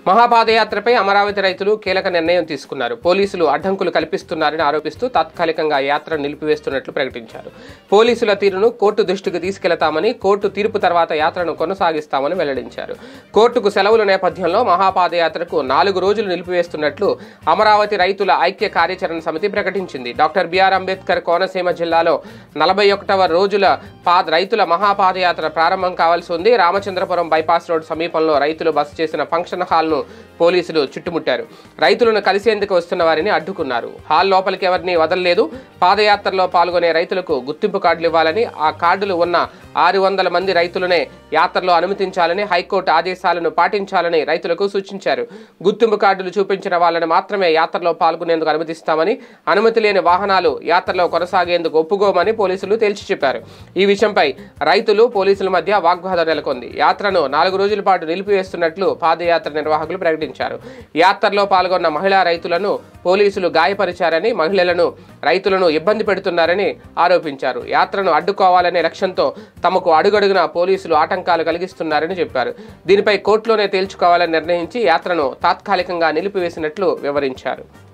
మహాపాదయాత్రపై అమరావతి రైతులు కీలక నిర్ణయం తీసుకున్నారు పోలీసులు అడ్డంకులు కల్పిస్తున్నారని ఆరోపిస్తూ తాత్కాలికంగా యాత్ర నిలిపివేస్తున్నట్లు ప్రకటించారు పోలీసుల తీరును కోర్టు దృష్టికి తీసుకెళతామని కోర్టు తీర్పు తర్వాత యాత్రను కొనసాగిస్తామని వెల్లడించారు కోర్టుకు సెలవుల నేపథ్యంలో మహాపాదయాత్రకు నాలుగు రోజులు నిలిపివేస్తున్నట్లు అమరావతి రైతుల ఐక్య కార్యాచరణ సమితి ప్రకటించింది డాక్టర్ బిఆర్ అంబేద్కర్ కోనసీమ జిల్లాలో నలభై ఒకటవ రోజుల పాద రైతుల మహాపాదయాత్ర ప్రారంభం కావాల్సి ఉంది రామచంద్రపురం బైపాస్ రోడ్ సమీపంలో రైతులు బస చేసిన ఫంక్షన్ హాల్ను పోలీసులు చుట్టుముట్టారు రైతులను కలిసేందుకు వస్తున్న వారిని అడ్డుకున్నారు హాల్ లోపలికి ఎవరిని వదలలేదు పాదయాత్రలో పాల్గొనే రైతులకు గుర్తింపు కార్డులు ఇవ్వాలని ఆ కార్డులు ఉన్న ఆరు వందల మంది రైతులనే యాత్రలో అనుమతించాలని హైకోర్టు ఆదేశాలను పాటించాలని రైతులకు సూచించారు గుర్తింపు కార్డులు చూపించిన వాళ్ళని మాత్రమే యాత్రలో పాల్గొనేందుకు అనుమతిస్తామని అనుమతి లేని వాహనాలు యాత్రలో కొనసాగేందుకు ఒప్పుకోమని పోలీసులు తేల్చి చెప్పారు ఈ విషయంపై రైతులు పోలీసుల మధ్య వాగ్వాదం నెలకొంది యాత్రను నాలుగు రోజుల పాటు నిలిపివేస్తున్నట్లు పాదయాత్ర నిర్వాహకులు ప్రకటించారు యాత్రలో పాల్గొన్న మహిళా రైతులను పోలీసులు గాయపరిచారని మహిళలను రైతులను ఇబ్బంది పెడుతున్నారని ఆరోపించారు యాత్రను అడ్డుకోవాలనే లక్ష్యంతో తమకు అడుగడుగున పోలీసులు ఆటంకాలు కలిగిస్తున్నారని చెప్పారు దీనిపై కోర్టులోనే తేల్చుకోవాలని నిర్ణయించి యాత్రను తాత్కాలికంగా నిలిపివేసినట్లు వివరించారు